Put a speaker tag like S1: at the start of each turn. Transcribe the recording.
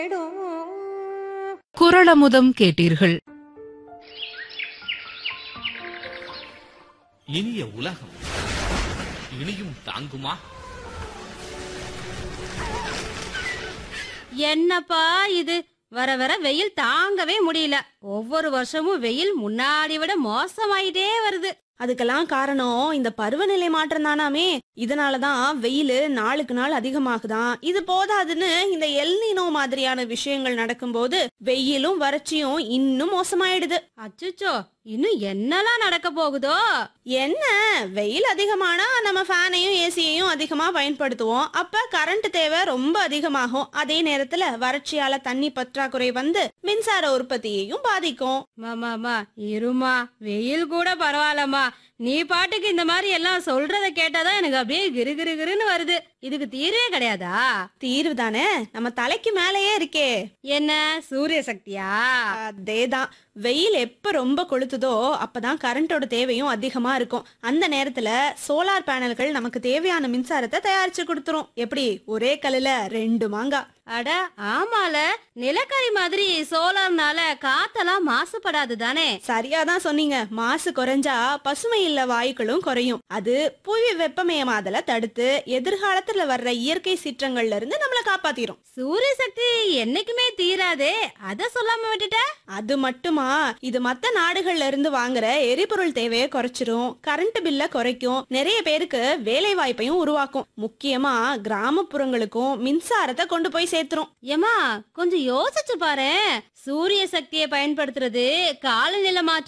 S1: குரளமுதம் கேட்டீர்கள்
S2: இனிய உலகம் இனியும் தாங்குமா
S3: என்னப்பா இது வர வர வெயில் தாங்கவே முடியல ஒவ்வொரு வருஷமும் வெயில் முன்னாடி விட மோசமாயிட்டே வருது
S4: அதுக்கெல்லாம் காரணம் இந்த பருவநிலை மாற்றம் தானாமே இதனாலதான் வெயில் நாளுக்கு நாள் அதிகமாகுதான் இது போதாதுன்னு இந்த எல்னினோ மாதிரியான விஷயங்கள் நடக்கும்போது வெயிலும் வறட்சியும் இன்னும் மோசமாயிடுது
S3: அச்சுச்சோ இன்னும் என்னலாம் நடக்க போகுதோ
S4: என்ன வெயில் அதிகமானா நம்ம ஃபேனையும் ஏசியையும் அதிகமா பயன்படுத்துவோம் அப்ப கரண்ட் தேவை ரொம்ப அதிகமாகும் அதே நேரத்துல வறட்சியால தண்ணி பற்றாக்குறை வந்து மின்சார உற்பத்தியையும் பாதிக்கும்
S3: மாமாமா இருமா வெயில் கூட பரவாயில்லம்மா நீ பாட்டுக்கு இந்த மாதிரி எல்லாம் சொல்றத கேட்டாதான் எனக்கு அப்படியே கிரு கிரு கிருன்னு வருது இதுக்கு தீர்வே கிடையாதா
S4: தீர்வு தானே நம்ம தலைக்கு மேலேயே இருக்கே
S3: என்ன சூரிய சக்தியா
S4: அதேதான் வெயில் எப்ப ரொம்ப கொளுத்துதோ அப்பதான் கரண்டோட தேவையும் அதிகமா இருக்கும் அந்த நேரத்துல சோலார் பேனல்கள் நமக்கு தேவையான மின்சாரத்தை தயாரிச்சு கொடுத்துரும் எப்படி ஒரே கல்லுல ரெண்டு மாங்காய்
S3: அட ஆமால நிலக்கரி மாதிரி சோலார்னால காத்தெல்லாம் மாசுபடாது தானே
S4: சரியாதான் சொன்னீங்க மாசு குறைஞ்சா பசுமை இல்ல வாயுக்களும் குறையும் அது புவி வெப்பமயமாதலை தடுத்து எதிர்காலத்துல வர்ற இயற்கை சீற்றங்கள்ல இருந்து நம்மளை காப்பாத்திரும்
S3: சூரிய சக்தி என்னைக்குமே தீராதே அத சொல்லாம விட்டுட்ட
S4: அது மட்டுமா இது மத்த நாடுகள்ல இருந்து வாங்குற எரிபொருள் தேவையை குறைச்சிரும் கரண்ட் பில்ல குறைக்கும் நிறைய பேருக்கு வேலை வாய்ப்பையும் உருவாக்கும் முக்கியமா கிராமப்புறங்களுக்கும் மின்சாரத்தை கொண்டு போய் சேர்த்துரும்
S3: ஏமா கொஞ்சம் யோசிச்சு பாரு சூரிய சக்தியை பயன்படுத்துறது காலநிலை மாற்ற